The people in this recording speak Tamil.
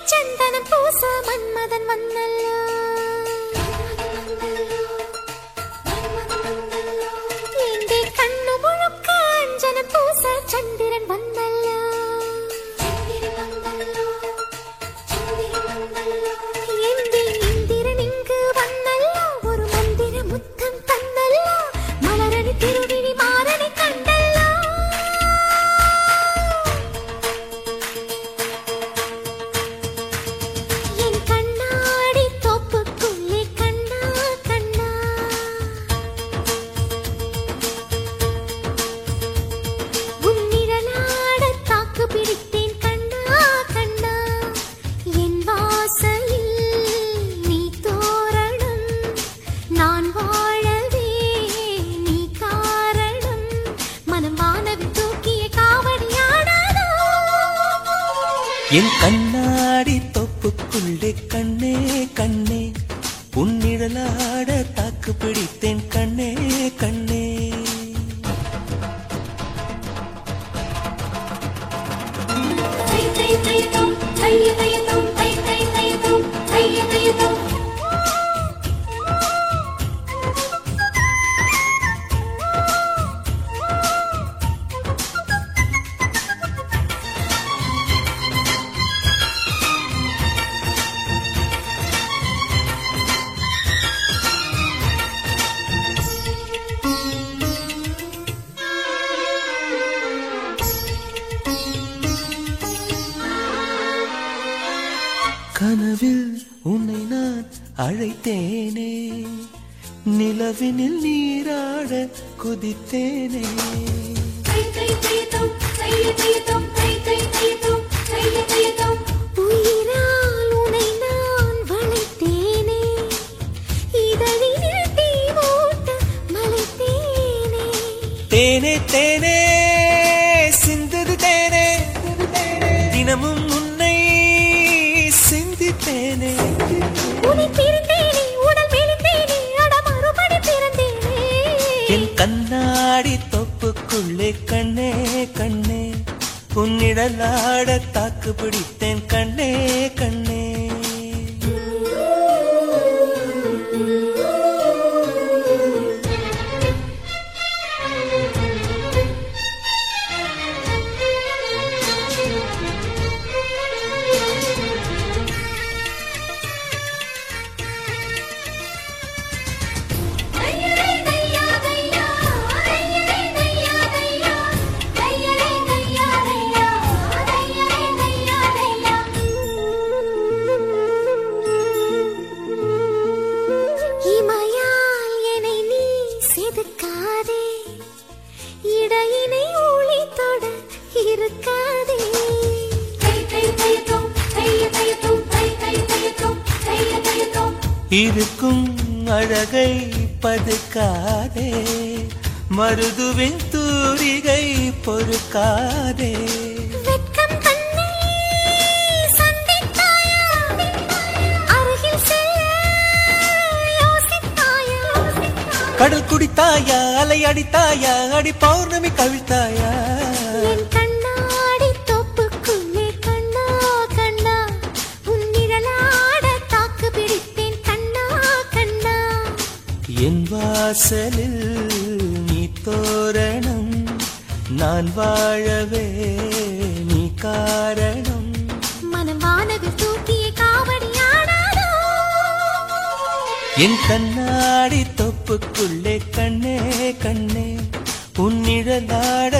ചന്ദനം പൂസ മന്മഥൻ വന്നല്ലോ എന്റെ കണ്ണു മുഴുക്ക അഞ്ജനം പൂസ ചന്ദ്രൻ വന്നല്ലോ എന്റെ ഇന്ദ്രൻ ഇങ്ക് വന്നല്ലോ ഒരു മന്ദിര മുത്തം തന്നല്ലോ മലരണി തിരുവിഴി മാറണി കണ്ടല്ലോ என் கண்ணாடி தோப்புக்குள்ளே கண்ணா கண்ணா உன் நிழலாட தாக்கு பிடித்தேன் கண்ணா கண்ணா என் வாசலில் நீ தோரணம் நான் வாழவே நீ காரணம் மனம் வானவில் தூக்கிய காவடியாடாதோ என் கண்ணாடி தொப்புக்குள்ளே கண்ணே கண்ணே உன்னிழலாட தாக்கு பிடித்தேன் கண்ணே கண்ணே கனவில் உன்னை நான் அழைத்தேனே நிலவினில் நீராட குதித்தேனே உயிரால் உனை நான் வளைத்தேனே இதழினில் தீ மூட்ட மலைத்தேனே தேனே தேனே சிந்தது தேனே தினமும் உன்னை சிந்தித்தேனே உன்னை பிரிந்தேனே உடல் மெலிந்தேனே அட மறுபடி பிறந்தேனே என் கண்ணாடி தொப்புக்குள்ளே கண்ணே கண்ணே உன்னிடலாட தாக்கு பிடித்தேன் கண்ணே கண்ணே இமையால் என்னை நீ செதுக்காதே இடையினை ஊழி தொட இருக்காதே இருக்கும் அழகை பதுக்காதே மருதுவின் தூரிகை பொறுக்காதே வெட்கம் தன்னை சந்தித்தாயா அருகில் செல்ல யோசித்தாயா கடல் குடித்தாயா அலை அடித்தாயா அடி பௌர்ணமி கவிழ்த்தாயா என் கண்ணாடி தோப்புக்குள்ளே கண்ணா கண்ணா உன் நிழலாட தாக்கு பிடித்தேன் கண்ணா கண்ணா என் வாசலில் நீ தோரணம் நான் வாழவே நீ காரணம் மனம் வானவில் தூக்கிய காவடியாடாதோ என் கண்ணாடி தொப்புக்குள்ளே கண்ணே கண்ணே உன் நிழலாட